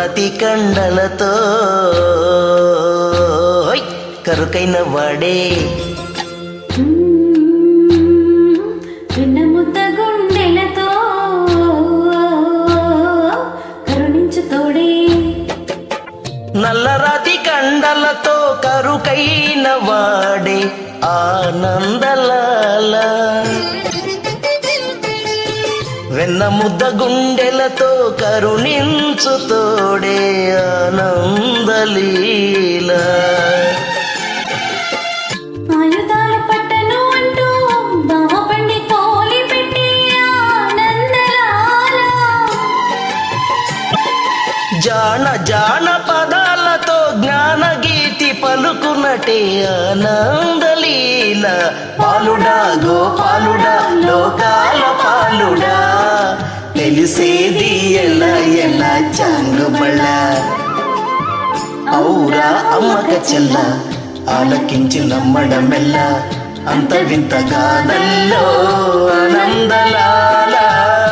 రతి కండలతో ఓయ్! కరుకైన వాడే వెన్నముద్ద గుండెలతో కరుణించు తోడే నల్లరాతి కండలతో కరుకైన వాడే ఆనందలాల వెన్న ముద్ద గుండెలతో కరుణించు తోడే ఆనందలీల ఆయుధాల పట్టను అంటూ బావ పండి కోలి పెట్టి ఆనందలాల జాన జాన పదాలతో జ్ఞాన గీతి పలుకునటే ఆనందలీల పాలుడా గోపాలుడా లోకాల పాలుడా తెలిసేది ఎలా ఎలా చాంగుబళ్ళ ఔరా అమ్మక చెల్ల ఆలకించి నమ్మడమెల్ల అంత వింత గానల్లో ఆనందలాల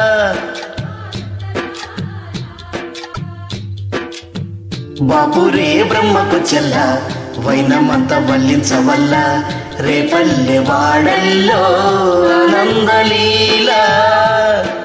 బాపురే బ్రహ్మకు చెల్ల వైనమంత వల్లించవల్ల రేపల్లె వాడల్లో ఆనందలీల